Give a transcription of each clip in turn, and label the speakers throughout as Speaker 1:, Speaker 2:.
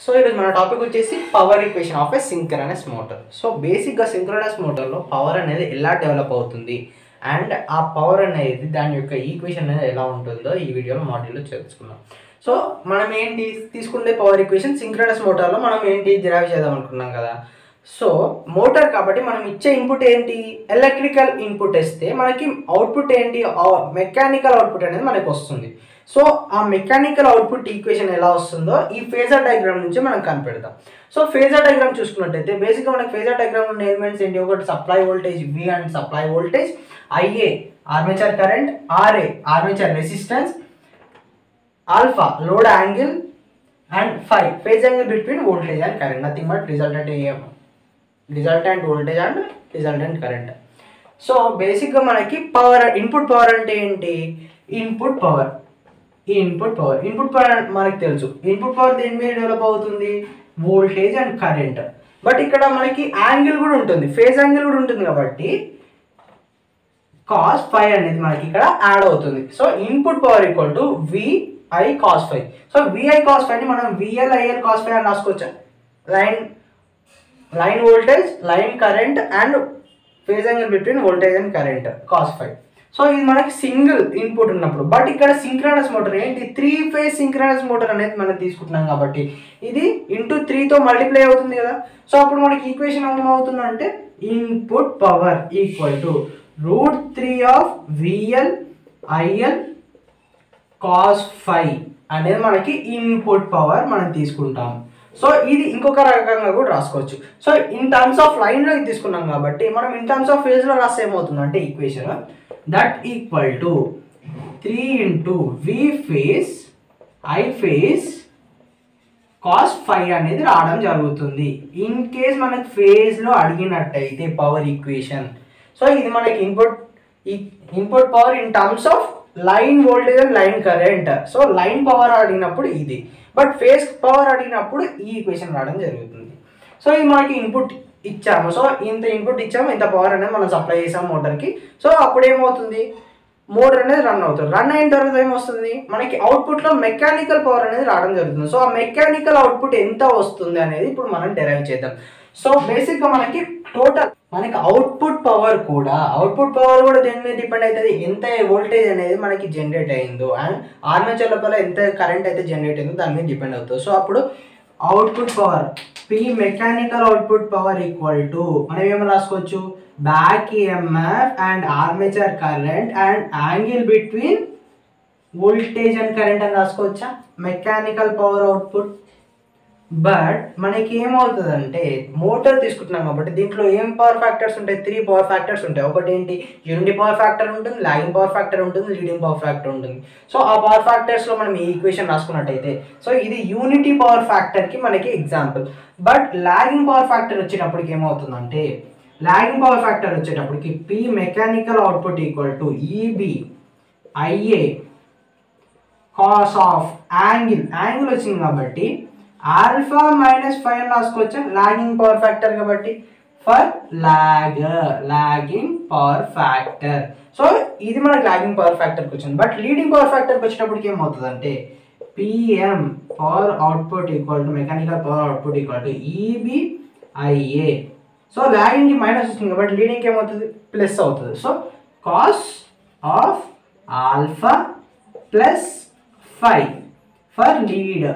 Speaker 1: so ఈరోజు మన topic వచ్చేసి power equation of a synchronous motor so బేసిక్గా సింక్రనస్ మోటార్లో పవర్ అనేది ఎలా డెవలప్ అవుతుంది అండ్ ఆ పవర్ అనేది దాని యొక్క ఈక్వేషన్ అనేది ఎలా ఉంటుందో ఈ వీడియోలో మాడ్యూల్లో తెలుసుకుందాం సో మనం ఏంటి తీసుకుంటే పవర్ ఈక్వేషన్ సింక్రనస్ మోటార్లో మనం ఏంటి డిరైవ్ చేద్దాం అనుకున్నాం కదా సో మోటార్ కాబట్టి మనం ఇచ్చే ఇన్పుట్ ఏంటి ఎలక్ట్రికల్ ఇన్పుట్ ఇస్తే మనకి అవుట్పుట్ ఏంటి మెకానికల్ అవుట్పుట్ అనేది మనకి వస్తుంది సో ఆ మెకానికల్ అవుట్పుట్ ఈక్వేషన్ ఎలా వస్తుందో ఈ ఫేజర్ డయాగ్రామ్ నుంచి మనం కనిపెడతాం సో ఫేజర్ డయాగ్రామ్ చూసుకున్నట్టయితే బేసిక్గా మనకి ఫేజర్ డయాగ్రామ్ ఉన్న ఎలిమెంట్స్ ఏంటి ఒకటి supply voltage V and supply voltage I A armature current R A armature resistance alpha load angle and phi phase angle between voltage and current nothing but resultant A M resultant voltage and resultant current so బేసిక్గా మనకి power input power అంటే ఏంటి input power ఈ input power input power మనకి తెలుసు input power దేని మీద develop అవుతుంది వోల్టేజ్ అండ్ కరెంట్ బట్ ఇక్కడ మనకి యాంగిల్ కూడా ఉంటుంది ఫేజ్ యాంగిల్ కూడా ఉంటుంది కాబట్టి కాస్ ఫైవ్ అనేది మనకి ఇక్కడ యాడ్ అవుతుంది so input power equal to VI cos five so V I cos ఫైవ్ని మనం విఎల్ ఐఎల్ కాస్ ఫైవ్ అని రాసుకోవచ్చా line line voltage line current and phase angle between voltage and current cos five so ఇది మనకి single input ఉన్నప్పుడు but ఇక్కడ synchronous motor ఏంటి three phase synchronous motor అనేది మనం తీసుకుంటున్నాం కాబట్టి ఇది ఇంటూ త్రీతో మల్టిప్లై అవుతుంది కదా సో అప్పుడు మనకి ఈక్వేషన్ ఏమవుతుందంటే input power equal to root three of V L I L cos phi అనేది మనకి ఇన్పుట్ పవర్ మనం తీసుకుంటాం సో ఇది ఇంకొక రకంగా కూడా రాసుకోవచ్చు సో ఇన్ టర్మ్స్ ఆఫ్ లైన్లో ఇది తీసుకున్నాం కాబట్టి మనం ఇన్ టర్మ్స్ ఆఫ్ ఫేజ్లో రాస్తే ఏమవుతుందంటే equation that equal to three into V phase I phase cos phi అనేది రావడం జరుగుతుంది ఇన్ కేస్ మనకి ఫేజ్లో అడిగినట్టయితే పవర్ ఈక్వేషన్ సో ఇది మనకి input input power in terms of line voltage and line current so line power అడిగినప్పుడు ఇది but phase power అడిగినప్పుడు ఈ ఈక్వేషన్ రావడం జరుగుతుంది సో ఇది మనకి ఇన్పుట్ ఇచ్చాము సో ఇంత ఇన్పుట్ ఇచ్చాము ఇంత పవర్ అనేది మనం సప్లై చేసాము మోటార్కి సో అప్పుడు ఏమవుతుంది మోటార్ అనేది రన్ అవుతుంది రన్ అయిన తర్వాత ఏమొస్తుంది మనకి అవుట్పుట్లో మెకానికల్ పవర్ అనేది రావడం జరుగుతుంది సో ఆ మెకానికల్ అవుట్పుట్ ఎంత వస్తుంది అనేది ఇప్పుడు మనం డెరైవ్ చేద్దాం సో బేసిక్గా మనకి టోటల్ మనకి అవుట్పుట్ పవర్ కూడా అవుట్పుట్ పవర్ కూడా దేని మీద డిపెండ్ అవుతుంది ఎంత వోల్టేజ్ అనేది మనకి జనరేట్ అయిందో అండ్ ఆర్మేచర్ లోపల ఎంత కరెంట్ అయితే జనరేట్ అయిందో దాని మీద డిపెండ్ అవుతుంది సో అప్పుడు output power P mechanical output power equal to మనం ఏమైనా రాసుకోవచ్చు back EMF and armature current and angle between voltage and current అని రాసుకోవచ్చా మెకానికల్ పవర్ అవుట్పుట్ బట్ మనకి ఏమవుతుందంటే మోటార్ తీసుకుంటున్నాం కాబట్టి దీంట్లో ఏం పవర్ ఫ్యాక్టర్స్ ఉంటాయి త్రీ పవర్ ఫ్యాక్టర్స్ ఉంటాయి ఒకటి ఏంటి యూనిటీ పవర్ ఫ్యాక్టర్ ఉంటుంది లాగింగ్ పవర్ ఫ్యాక్టర్ ఉంటుంది లీడింగ్ పవర్ ఫ్యాక్టర్ ఉంటుంది సో ఆ పవర్ ఫ్యాక్టర్స్లో మనం ఈ ఈక్వేషన్ రాసుకున్నట్టయితే సో ఇది యూనిటీ పవర్ ఫ్యాక్టర్కి మనకి example but lagging power factor వచ్చేటప్పటికి ఏమవుతుందంటే లాగింగ్ పవర్ ఫ్యాక్టర్ వచ్చేటప్పటికి P mechanical output equal to E B I A cos of angle angle వచ్చింది కాబట్టి ఆల్ఫా మైనస్ ఫైవ్ రాసుకోవచ్చా లాగింగ్ పవర్ ఫ్యాక్టర్ కాబట్టి for lag lagging power factor so ఇది మనకి lagging power ఫ్యాక్టర్కి వచ్చింది బట్ లీడింగ్ పవర్ ఫ్యాక్టర్కి వచ్చేటప్పటికి ఏమవుతుంది అంటే P M power output equal to mechanical power output equal to E B I A so లాగింగ్కి మైనస్ వస్తుంది కాబట్టి లీడింగ్కి ఏమవుతుంది ప్లస్ అవుతుంది so cos of alpha plus phi for lead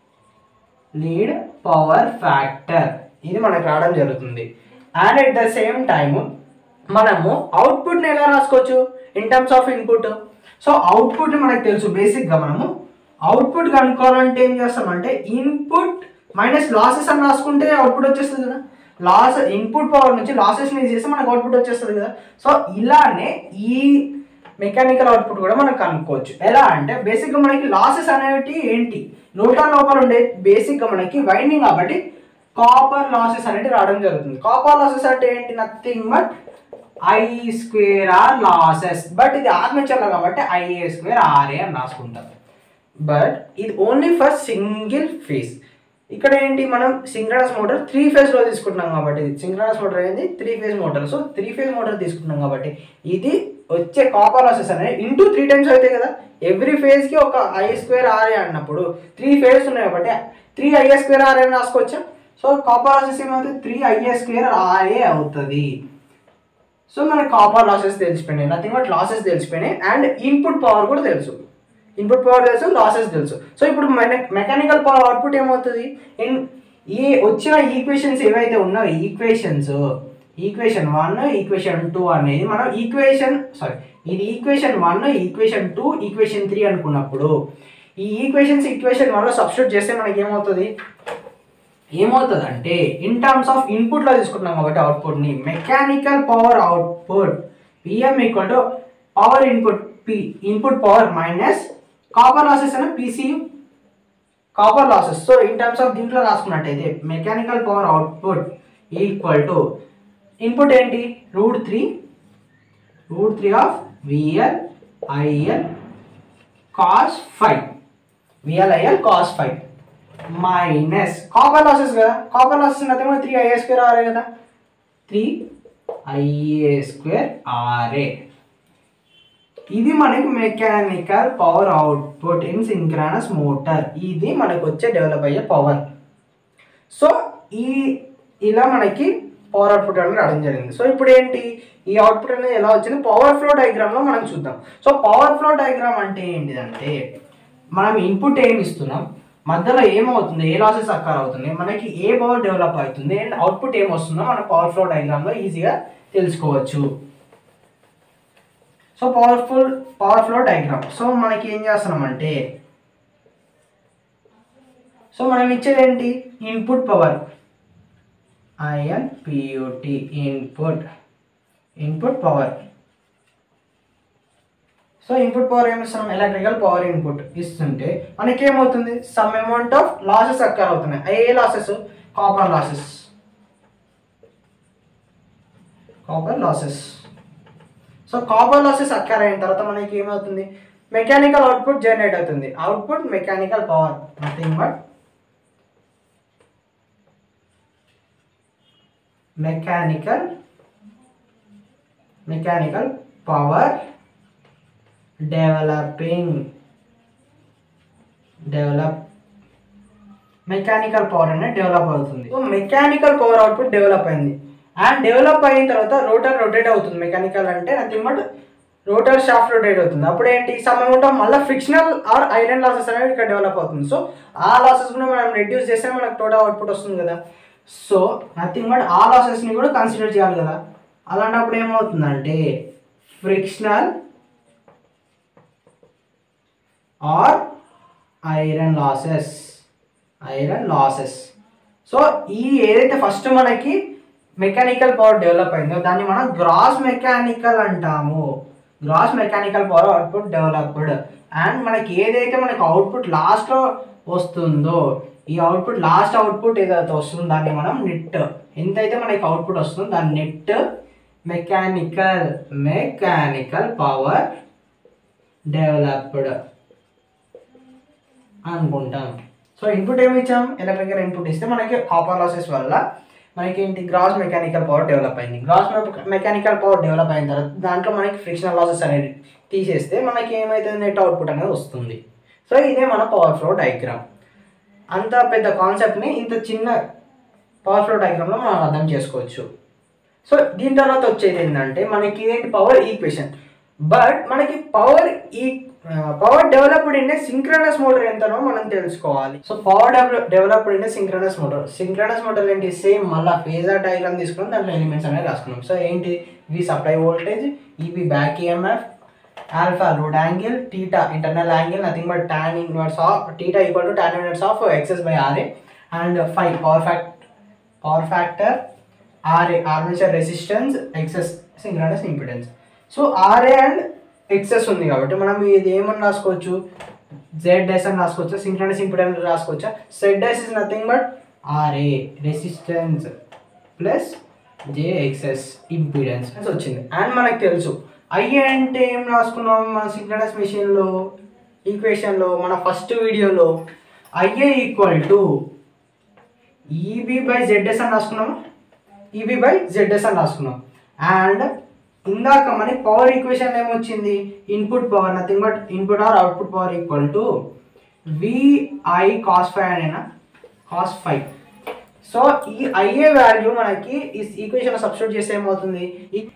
Speaker 1: lead power factor ఇది మనకు రావడం జరుగుతుంది and at the same time మనము అవుట్పుట్ని ఎలా రాసుకోవచ్చు in terms of input so output మనకు తెలుసు బేసిక్గా మనము అవుట్పుట్ కనుక్కోవాలంటే ఏం చేస్తామంటే ఇన్పుట్ మైనస్ లాసెస్ అని రాసుకుంటే అవుట్పుట్ వచ్చేస్తుంది కదా లాస్ ఇన్పుట్ పవర్ నుంచి లాసెస్ మీద చేస్తే మనకు అవుట్పుట్ వచ్చేస్తుంది కదా సో ఇలానే ఈ మెకానికల్ అవుట్పుట్ కూడా మనం కనుక్కోవచ్చు ఎలా అంటే బేసిక్గా మనకి లాసెస్ అనేవి ఏంటి నోటా లోపల ఉండే బేసిక్గా మనకి వైండింగ్ కాబట్టి కాపర్ లాసెస్ అనేవి రావడం జరుగుతుంది కాపర్ లాసెస్ అంటే ఏంటి nothing but I square R losses but ఇది ఆర్మేచర్లో కాబట్టి ఐఏ స్క్వేర్ ఆర్ఏ అని రాసుకుంటాం బట్ ఇది ఓన్లీ ఫర్ సింగిల్ ఫేస్ ఇక్కడ ఏంటి మనం సింక్రనస్ మోటార్ త్రీ ఫేజ్లో తీసుకుంటున్నాం కాబట్టి సింక్రనస్ మోటార్ అనేది three phase motor so three phase motor తీసుకుంటున్నాం కాబట్టి ఇది వచ్చే కాపర్ లాసెస్ అనేది ఇంటూ త్రీ టైమ్స్ అవుతాయి కదా ఎవ్రీ ఫేజ్కి ఒక ఐ స్క్వేర్ ఆర్ఏ అన్నప్పుడు త్రీ ఫేజ్ ఉన్నాయి కాబట్టి త్రీ ఐఏ స్క్వేర్ ఆర్ఏ అని రాసుకోవచ్చా సో కాపర్ లాసెస్ ఏమవుతుంది త్రీ ఐఏ స్క్వేర్ ఆర్ఏ అవుతుంది సో మనకి కాపర్ లాసెస్ తెలిసిపోయినాయి నథింగ్ బట్ లాసెస్ తెలిసిపోయినాయి అండ్ ఇన్పుట్ పవర్ కూడా తెలుసు ఇన్పుట్ పవర్ తెలుసు లాసెస్ తెలుసు సో ఇప్పుడు మెకానికల్ పవర్ అవుట్పుట్ ఏమవుతుంది ఇన్ ఈ వచ్చిన ఈక్వేషన్స్ ఏవైతే ఉన్నాయో equations equation one equation two అనేది మనం ఈక్వేషన్ సారీ ఇది equation one equation two equation three అనుకున్నప్పుడు ఈ ఈక్వేషన్స్ ఈక్వేషన్ వన్లో సబ్స్టిట్యూట్ చేస్తే మనకి ఏమవుతుంది ఏమవుతుంది అంటే ఇన్ టర్మ్స్ ఆఫ్ ఇన్పుట్లో తీసుకుంటున్నాం కాబట్టి అవుట్పుట్ని mechanical power output P M equal to power input P input power minus copper losses అనే P C U copper losses so in terms of దీంట్లో రాసుకున్నట్టయితే mechanical power output equal to input ఏంటి root three root three of V L I L cos phi V L I L cos phi minus copper losses కదా copper losses అదేమో three I A square R A కదా three I A square R A ఇది మనకి mechanical power output in synchronous motor ఇది మనకు వచ్చే develop అయ్యే power so ఈ ఇలా మనకి పవర్ అవుట్పుట్ అనేది రావడం జరిగింది సో ఇప్పుడు ఏంటి ఈ అవుట్పుట్ అనేది ఎలా వచ్చింది పవర్ ఫ్లో డయాగ్రామ్లో మనం చూద్దాం సో పవర్ ఫ్లో డయాగ్రామ్ అంటే ఏంటిదంటే మనం ఇన్పుట్ ఏమి ఇస్తున్నాం మధ్యలో ఏమవుతుంది ఏ లాసెస్ అక్కర్ అవుతుంది మనకి ఏ పవర్ డెవలప్ అవుతుంది అండ్ అవుట్పుట్ ఏం వస్తుందో మన పవర్ ఫ్లో డయాగ్రామ్లో ఈజీగా తెలుసుకోవచ్చు so powerful power flow diagram so మనకి ఏం చేస్తున్నామంటే సో మనం ఇచ్చేది ఏంటి input power I N P U T input input power so input power ఏమి ఇస్తున్నాం ఎలక్ట్రికల్ పవర్ ఇన్పుట్ ఇస్తుంటే మనకి ఏమవుతుంది some amount of losses occur అవుతున్నాయి ఏ losses copper losses copper losses so copper losses occur అయిన తర్వాత మనకి ఏమవుతుంది మెకానికల్ అవుట్పుట్ జనరేట్ అవుతుంది output mechanical power nothing but mechanical mechanical power developing develop mechanical power అనేది డెవలప్ అవుతుంది so mechanical power output develop అయింది అండ్ డెవలప్ అయిన తర్వాత రోటర్ రొటేట్ అవుతుంది మెకానికల్ అంటే nothing but rotor shaft rotate అవుతుంది అప్పుడు ఏంటి సమ్ అమౌంట్ ఆఫ్ మళ్ళీ ఫ్రిక్షనల్ ఆర్ ఐరన్ లాసెస్ అనేవి ఇక్కడ డెవలప్ అవుతుంది సో ఆ లాసెస్ కూడా మనం రెడ్యూస్ చేస్తే మనకు టోటల్ అవుట్పుట్ వస్తుంది కదా సో నథింగ్ బట్ ఆ లాసెస్ని కూడా కన్సిడర్ చేయాలి కదా అలాంటప్పుడు ఏమవుతుందంటే frictional or iron losses iron losses so ఈ ఏదైతే ఫస్ట్ మనకి మెకానికల్ పవర్ డెవలప్ అయిందో దాన్ని మనం గ్రాస్ మెకానికల్ అంటాము gross mechanical power output developed and మనకి ఏదైతే మనకి అవుట్పుట్ లాస్ట్లో వస్తుందో ఈ అవుట్పుట్ లాస్ట్ అవుట్పుట్ ఏదైతే వస్తుందో దాన్ని మనం నెట్ ఎంతైతే మనకి అవుట్పుట్ వస్తుందో దాని net mechanical mechanical power developed అనుకుంటాం సో ఇన్పుట్ ఏమి ఇచ్చాం ఎలక్ట్రికల్ ఇన్పుట్ ఇస్తే మనకి కాపర్ లాసెస్ వల్ల మనకి ఏంటి గ్రాస్ మెకానికల్ పవర్ డెవలప్ అయింది గ్రాస్ మెకానికల్ పవర్ డెవలప్ అయిన తర్వాత దాంట్లో మనకి ఫ్రిక్షనల్ లాసెస్ అనేది తీసేస్తే మనకి ఏమైతుంది నెట్ అవుట్పుట్ అనేది వస్తుంది సో ఇదే మన పవర్ ఫ్లో డయాగ్రామ్ అంత పెద్ద కాన్సెప్ట్ని ఇంత చిన్న పవర్ ఫ్లో డయాగ్రామ్లో మనం అర్థం చేసుకోవచ్చు సో దీని తర్వాత వచ్చేది ఏంటంటే మనకి ఏంటి పవర్ ఈక్వేషన్ బట్ మనకి పవర్ ఈ power developed in synchronous motor ఎంతనో మనం తెలుసుకోవాలి so power develop developed in synchronous motor synchronous motor ఏంటి సేమ్ మళ్ళీ ఫేజర్ డయాగ్రామ్ తీసుకుని దాంట్లో ఎలిమెంట్స్ అనేది రాసుకున్నాం సో ఏంటి V supply voltage E B back EMF alpha load angle theta internal angle nothing but tan inverse of theta equal to tan inverse of X S by R A and phi power fact power factor R A armature resistance X S synchronous impedance so R A and X S ఉంది కాబట్టి మనం ఇది ఏమని రాసుకోవచ్చు Z S అని రాసుకోవచ్చు synchronous impedance రాసుకోవచ్చా Z S is nothing but R A resistance plus J X S impedance వచ్చింది అండ్ మనకు తెలుసు ఐఏ అంటే ఏం రాసుకున్నాం మన సింక్రనస్ మెషిన్లో ఈక్వేషన్లో మన ఫస్ట్ వీడియోలో I A equal to E B by ZS అని రాసుకున్నాము ఈబీ బై జెడ్ఎస్ అని రాసుకున్నాం అండ్ ఇందాక మనకి పవర్ ఈక్వేషన్ ఏమొచ్చింది input power nothing but input or output power equal to VI cos five అనేనా కాస్ ఫైవ్ సో ఈ ఐఏ వాల్యూ మనకి ఈ ఈక్వేషన్ సబ్స్టిట్యూట్ చేస్తే ఏమవుతుంది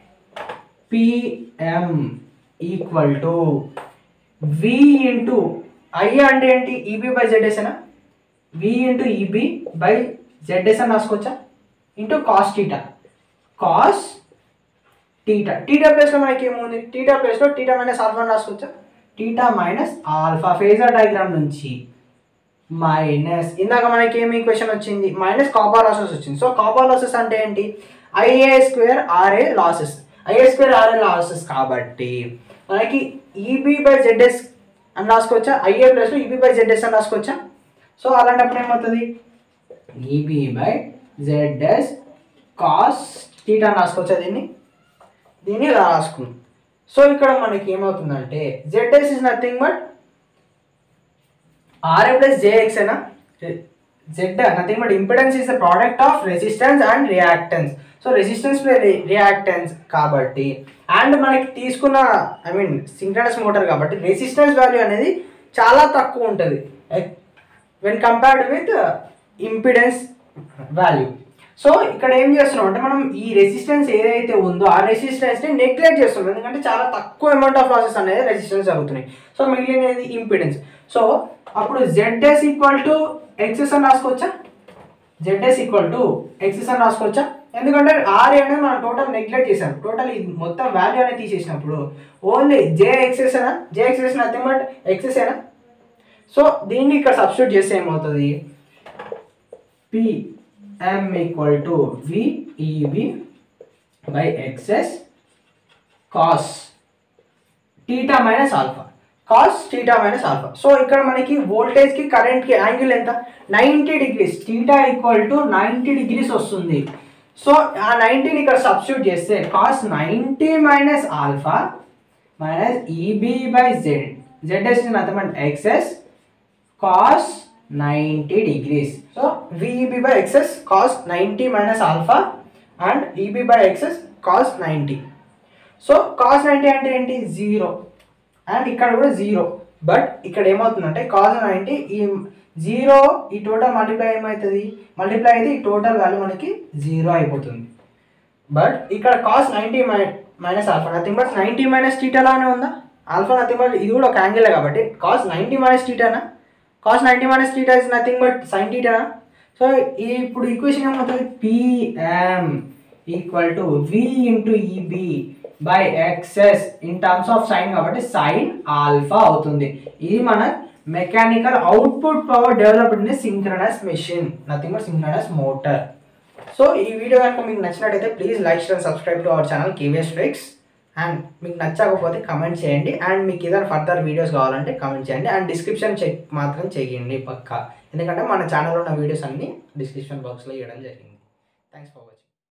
Speaker 1: PM equal to V into I అంటే ఏంటి ఈబీ బై జెడ్ఎస్ఏనా V into EB by ZS అని రాసుకోవచ్చా into cos theta cos theta theta ప్లేస్లో మనకి ఏముంది టీటా ప్లేస్లో టీటా మైనస్ ఆల్ఫా అని రాసుకోవచ్చా theta minus alpha phasor diagram నుంచి మైనస్ ఇందాక మనకి ఏమి ఈక్వేషన్ వచ్చింది మైనస్ కాపర్ లాసెస్ వచ్చింది సో కాపర్ లాసెస్ అంటే ఏంటి IA square RA losses IA square RA losses కాబట్టి మనకి ఈబీ బై జెడ్ఎస్ అని రాసుకోవచ్చా IA plus EB by ZS అని రాసుకోవచ్చా సో అలాంటప్పుడు ఏమవుతుంది EB by ZS cos theta అని రాసుకోవచ్చా దీన్ని దీన్ని ఇలా రాసుకుందాం సో ఇక్కడ మనకి ఏమవుతుందంటే ZS is nothing but RA plus JX అయినా Z nothing but impedance is the product of resistance and reactance so resistance plus reactance కాబట్టి అండ్ మనకి తీసుకున్న ఐ మీన్ సింక్రనస్ మోటార్ కాబట్టి రెసిస్టెన్స్ వాల్యూ అనేది చాలా తక్కువ ఉంటుంది when compared with impedance value so ఇక్కడ ఏం చేస్తున్నాం అంటే మనం ఈ రెసిస్టెన్స్ ఏదైతే ఉందో ఆ రెసిస్టెన్స్ని నెగ్లెక్ట్ చేస్తున్నాం ఎందుకంటే చాలా తక్కువ అమౌంట్ ఆఫ్ లాసెస్ అనేది రెసిస్టెన్స్ జరుగుతున్నాయి సో మిగిలినది ఇంపిడెన్స్ సో అప్పుడు జెడ్ఎస్ ఈక్వల్ టు ఎక్సెస్ అని రాసుకోవచ్చా జెడ్ఎస్ ఈక్వల్ టు ఎక్సెస్ అని రాసుకోవచ్చా ఎందుకంటే ఆర్ అనేది మనం టోటల్ నెగ్లెక్ట్ చేసాం టోటల్ ఇది మొత్తం వాల్యూ అనేది తీసేసినప్పుడు ఓన్లీ జే ఎక్సెస్ అయినా J XS nothing but XS అయినా సో దీన్ని ఇక్కడ సబ్స్టిట్యూట్ చేస్తే ఏమవుతుంది PM equal to VEB by XS cos theta minus alpha cos theta minus alpha so ఇక్కడ మనకి వోల్టేజ్కి కరెంట్కి యాంగిల్ ఎంత ninety degrees theta equal to ninety degrees వస్తుంది సో ఆ నైంటీని ఇక్కడ సబ్స్టిట్యూట్ చేస్తే cos ninety minus alpha minus EB by Z ZS నథమన్ XS cos ninety degrees so VEB by XS cos ninety minus alpha and EB by XS cos ninety so cos ninety అంటే ఏంటి zero and ఇక్కడ కూడా zero but ఇక్కడ ఏమవుతుందంటే cos ninety ఈ zero ఈ total multiply ఏమవుతుంది మల్టిప్లై అయితే ఈ టోటల్ వాల్యూ మనకి జీరో అయిపోతుంది బట్ ఇక్కడ కాస్ నైంటీ మై minus alpha nothing but ninety minus టీటాలానే ఉందా ఆల్ఫా నథింగ్ బట్ ఇది కూడా ఒక యాంగిల్ కాబట్టి కాస్ నైంటీ మైనస్ టీటానా cos ninety minus theta is nothing but sine టీటానా సో ఈ ఇప్పుడు ఈక్వేషన్ ఏమవుతుంది PM equal to V into EB by XS in terms of sign కాబట్టి సైన్ ఆల్ఫా అవుతుంది ఇది మన mechanical output power developed in synchronous machine nothing but synchronous motor so ఈ video కనుక మీకు నచ్చినట్టయితే please like and subscribe to our channel KVS tricks and మీకు నచ్చకపోతే కమెంట్ చేయండి అండ్ మీకు ఏదైనా ఫర్దర్ వీడియోస్ కావాలంటే కమెంట్ చేయండి అండ్ డిస్క్రిప్షన్ చెక్ మాత్రం చేయండి పక్కా ఎందుకంటే మన ఛానల్లో ఉన్న వీడియోస్ అన్ని డిస్క్రిప్షన్ బాక్స్లో ఇవ్వడం జరిగింది థ్యాంక్స్ ఫర్ వాచింగ్